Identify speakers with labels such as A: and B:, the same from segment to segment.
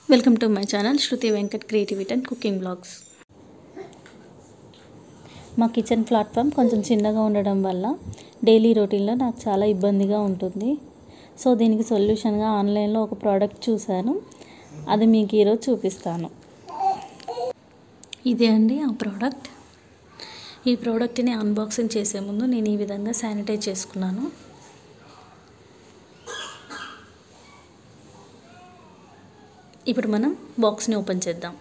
A: welcome to my channel Shruti Venkat creativity and cooking blogs మా kitchen platform కొంచెం చిన్నగా ఉండడం వల్ల డైలీ రొటీన్లో నాకు చాలా ఇబ్బందిగా ఉంటుంది సో దీనికి సొల్యూషన్గా ఆన్లైన్లో ఒక ప్రోడక్ట్ చూశాను అది మీకు ఈరోజు చూపిస్తాను ఇదే అండి ఆ ప్రోడక్ట్ ఈ ప్రోడక్ట్ని అన్బాక్సింగ్ చేసే ముందు నేను ఈ విధంగా శానిటైజ్ చేసుకున్నాను ఇప్పుడు మనం బాక్స్ని ఓపెన్ చేద్దాం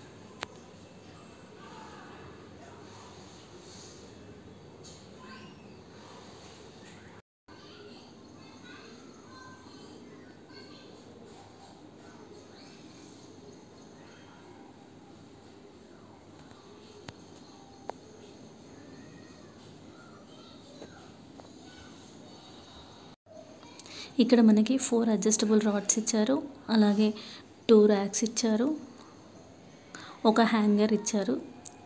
A: ఇక్కడ మనకి ఫోర్ అడ్జస్టబుల్ రాడ్స్ ఇచ్చారు అలాగే టూ ర్యాక్స్ ఇచ్చారు ఒక హ్యాంగర్ ఇచ్చారు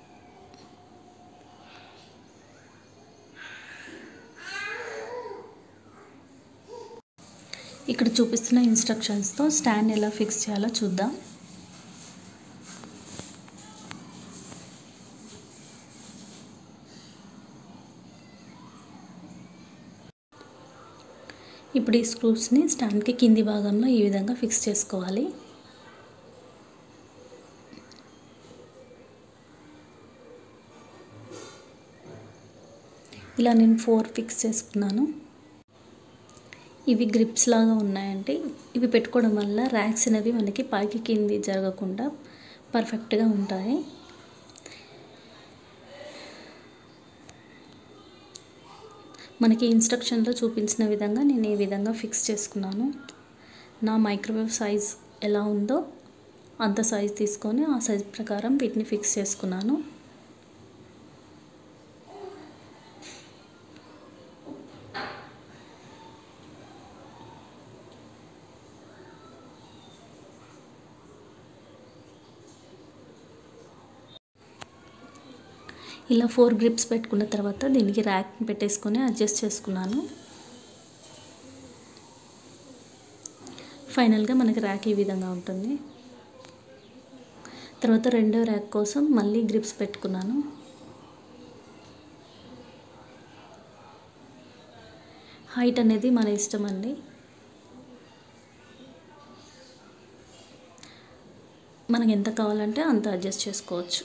A: ఇక్కడ చూపిస్తున్న ఇన్స్ట్రక్షన్స్తో స్టాండ్ ఎలా ఫిక్స్ చేయాలో చూద్దాం ఇప్పుడు ఈ స్క్రూస్ని స్టాండ్కి కింది భాగంలో ఈ విధంగా ఫిక్స్ చేసుకోవాలి ఇలా నేను ఫోర్ ఫిక్స్ చేసుకున్నాను ఇవి గ్రిప్స్ లాగా ఉన్నాయండి ఇవి పెట్టుకోవడం వల్ల ర్యాక్స్ అనేవి మనకి పైకి కింది జరగకుండా పర్ఫెక్ట్గా ఉంటాయి మనకి ఇన్స్ట్రక్షన్లో చూపించిన విధంగా నేను ఈ విధంగా ఫిక్స్ చేసుకున్నాను నా మైక్రోవేవ్ సైజ్ ఎలా ఉందో అంత సైజ్ తీసుకొని ఆ సైజ్ ప్రకారం వీటిని ఫిక్స్ చేసుకున్నాను ఇలా ఫోర్ గ్రిప్స్ పెట్టుకున్న తర్వాత దీనికి ర్యాక్ పెట్టేసుకొని అడ్జస్ట్ చేసుకున్నాను ఫైనల్గా మనకి ర్యాక్ ఈ విధంగా ఉంటుంది తర్వాత రెండో ర్యాక్ కోసం మళ్ళీ గ్రిప్స్ పెట్టుకున్నాను హైట్ అనేది మన ఇష్టం అండి మనకి ఎంత కావాలంటే అంత అడ్జస్ట్ చేసుకోవచ్చు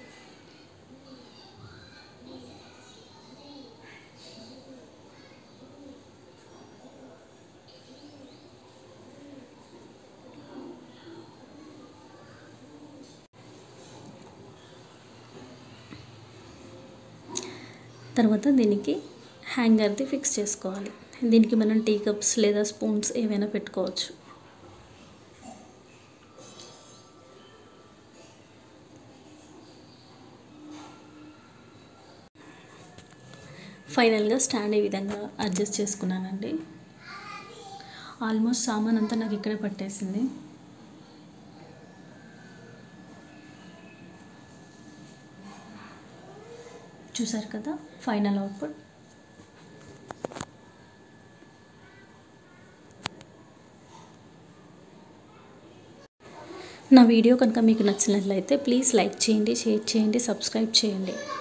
A: తర్వాత దీనికి హ్యాంగర్ది ఫిక్స్ చేసుకోవాలి దీనికి మనం టీ కప్స్ లేదా స్పూన్స్ ఏవైనా పెట్టుకోవచ్చు ఫైనల్గా స్టాండ్ ఈ విధంగా అడ్జస్ట్ చేసుకున్నానండి ఆల్మోస్ట్ సామాన్ అంతా నాకు ఇక్కడే పట్టేసింది చూసారు కదా ఫైనల్ అవుట్పుట్ నా వీడియో కనుక మీకు నచ్చినట్లయితే ప్లీజ్ లైక్ చేయండి షేర్ చేయండి సబ్స్క్రైబ్ చేయండి